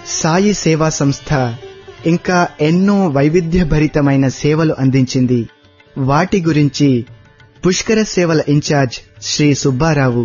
సాయి సేవా సంస్థ ఇంకా ఎన్నో వైవిధ్యభరితమైన సేవలు అందించింది వాటి గురించి పుష్కర సేవల ఇన్ఛార్జ్ శ్రీ సుబ్బారావు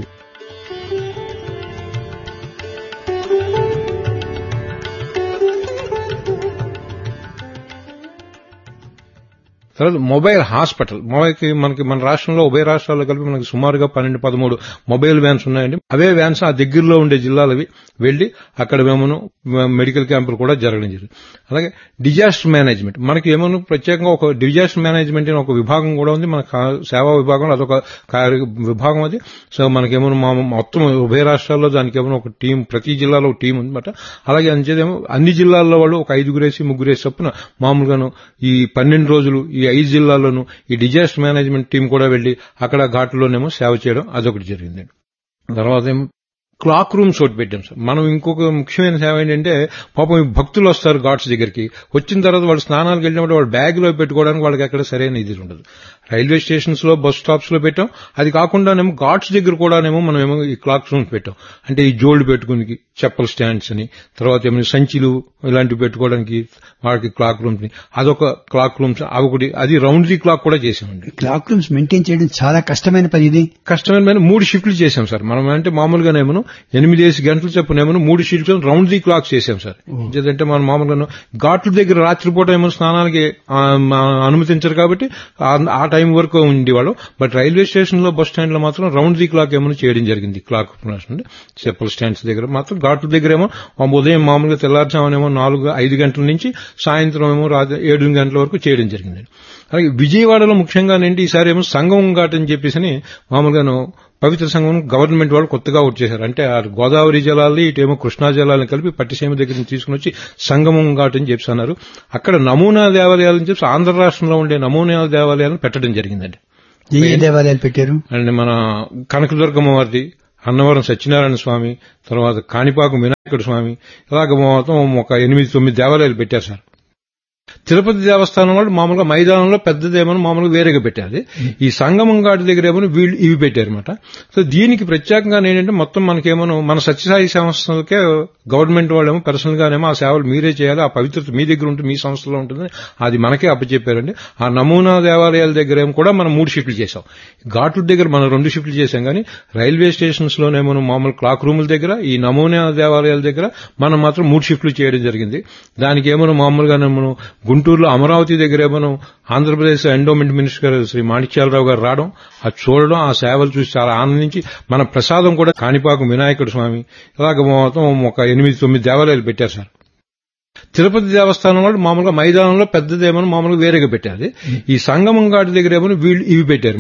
తర్వాత మొబైల్ హాస్పిటల్ మొబైల్కి మనకి మన రాష్ట్రంలో ఉభయ రాష్ట్రాల్లో కలిపి మనకి సుమారుగా పన్నెండు పదమూడు మొబైల్ వ్యాన్స్ ఉన్నాయండి అవే వ్యాన్స్ ఆ దగ్గరలో ఉండే జిల్లాలవి వెళ్లి అక్కడ మేము మెడికల్ క్యాంపులు కూడా జరగడం జరిగింది అలాగే డిజాస్టర్ మేనేజ్మెంట్ మనకి ఏమో ప్రత్యేకంగా ఒక డిజాస్టర్ మేనేజ్మెంట్ అని ఒక విభాగం కూడా ఉంది మన కా- సేవా విభాగంలో అదొక కార్య- విభాగం అది సో మనకేమో మా మొత్తం ఉభయ రాష్ట్రాల్లో దానికి ఏమో ఒక టీం ప్రతి జిల్లాలో ఒక టీం ఉందన్నమాట అలాగే అంచేదేమో అన్ని జిల్లాల్లో వాళ్ళు ఒక ఐదుగురేసి ముగ్గురేసి చొప్పున మామూలుగాను ఈ పన్నెండు రోజులు ఈ ఐదు జిల్లాల్లోనూ ఈ డిజాస్టర్ మేనేజ్మెంట్ టీం కూడా వెళ్లి అక్కడ ఘాట్లోనేమో సేవ చేయడం అదొకటి జరిగింది తర్వాత ఏమో క్లాక్ రూమ్స్ ఒకటి పెట్టాం సార్ మనం ఇంకొక ముఖ్యమైన సేవ ఏంటంటే పాపం ఈ భక్తులు వస్తారు ఘాట్స్ దగ్గరికి వచ్చిన తర్వాత వాళ్ళు స్నానాలకు వెళ్ళినప్పుడు వాళ్ళ బ్యాగ్ లో పెట్టుకోవడానికి వాళ్ళకి ఎక్కడ సరైన ఇది ఉండదు రైల్వే స్టేషన్స్ లో బస్ స్టాప్స్ లో పెట్టాం అది కాకుండానేమో ఘాట్స్ దగ్గర కూడానేమో మనం ఏమో ఈ క్లాక్ రూమ్స్ పెట్టాం అంటే ఈ జోల్డ్ పెట్టుకుని చెప్పల్ స్టాండ్స్ అని తర్వాత ఏమో సంచిలు ఇలాంటివి పెట్టుకోవడానికి వాళ్ళకి క్లాక్ రూమ్స్ ని అదొక క్లాక్ రూమ్స్ అదొకటి అది రౌండ్ ది క్లాక్ కూడా చేసామండి క్లాక్ రూమ్స్ మెయింటైన్ చేయడం చాలా కష్టమైన పని ఇది కష్టమైన మూడు షిఫ్ట్లు చేశాం సార్ మనం అంటే మామూలుగానేమో ఎనిమిది వేసి గంటలు చెప్పునేమో మూడు షిఫ్ట్లు రౌండ్ ది క్లాక్ చేశాం సార్ ఎందుకంటే మనం మామూలుగా ఘాట్ల దగ్గర రాత్రిపూట ఏమో స్నానాలకి ఆ, మా అనుమతించరు కాబట్టి ఆ- ఆ టైం వరకు ఉండేవాళ్ళు బట్ రైల్వే స్టేషన్ లో బస్ స్టాండ్ లో మాత్రం రౌండ్ ది క్లాక్ ఏమో చేయడం జరిగింది క్లాక్ చెప్పల్ స్టాండ్స్ దగ్గర మాత్రం ఘాట్ల దగ్గర ఏమో ఆ ఉదయం మామూలుగా తెల్లారుజామునేమో నాలుగు ఐదు గంటల నుంచి సాయంత్రం ఏమో రాత్రి ఏడు గంటల వరకు చేయడం జరిగింది అలాగే విజయవాడలో ముఖ్యంగా ఏంటి ఈసారి ఏమో సంగమం ఘాట్ అని చెప్పేసి అని మామూలుగాను పవిత్ర సంఘం గవర్నమెంట్ వాళ్ళు కొత్తగా వచ్చేసారు అంటే ఆ గోదావరి జలాల్ని ఇటేమో కృష్ణా జలాలను కలిపి పట్టిసీమ దగ్గర నుంచి తీసుకుని వచ్చి సంగమం ఘాట్ అని చెప్పి అన్నారు అక్కడ నమూనా దేవాలయాలని చెప్పి ఆంధ్ర రాష్ట్రంలో ఉండే నమూనా దేవాలయాలను పెట్టడం జరిగిందండి ఏ ఏ దేవాలయాలు పెట్టారు అండ్ మన కనకదుర్గమ్మ వారిది అన్నవరం సత్యనారాయణ స్వామి తర్వాత కాణిపాకు వినాయకుడు స్వామి ఇలాగ మొత్తం ఒక ఎనిమిది తొమ్మిది దేవాలయాలు పెట్టారు సార్ తిరుపతి దేవస్థానం వాళ్ళు మామూలుగా మైదానంలో పెద్దదేమో మామూలుగా వేరేగా పెట్టారు ఈ సంగమం ఘాటి దగ్గర ఏమో వీళ్ళు ఇవి పెట్టారన్నమాట సో దీనికి ప్రత్యేకంగా ఏంటంటే మొత్తం మనకేమో మన సత్యసాయి సంస్థలకే గవర్నమెంట్ వాళ్ళేమో పర్సనల్ గానేమో ఆ సేవలు మీరే చేయాలి ఆ పవిత్రత మీ దగ్గర ఉంటుంది మీ సంస్థలో ఉంటుంది అది మనకే అప్పచెప్పారండి ఆ నమూనా దేవాలయాల దగ్గర ఏమో కూడా మనం మూడు షిఫ్ట్లు చేసాం ఘాట్ల దగ్గర మనం రెండు షిఫ్ట్లు చేసాం కానీ రైల్వే స్టేషన్స్ లోనేమో మామూలు క్లాక్ రూముల దగ్గర ఈ నమూనా దేవాలయాల దగ్గర మనం మాత్రం మూడు షిఫ్ట్లు చేయడం జరిగింది దానికి ఏమో మామూలుగా మనం గుంటూరులో అమరావతి దగ్గర ఏమో ఆంధ్రప్రదేశ్ ఎండోమెంట్ మినిస్టర్ గారు శ్రీ మాణిక్యాలరావు గారు రావడం అది చూడడం ఆ సేవలు చూసి చాలా ఆనందించి మన ప్రసాదం కూడా కాణిపాకు వినాయకుడు స్వామి ఇలాగ మొత్తం ఒక ఎనిమిది తొమ్మిది దేవాలయాలు పెట్టారు సార్ తిరుపతి దేవస్థానం వాళ్ళు మామూలుగా మైదానంలో పెద్దదేమో మామూలుగా వేరేగా పెట్టారు ఈ సంగమం ఘాటి దగ్గర ఏమో వీళ్ళు ఇవి పెట్టారు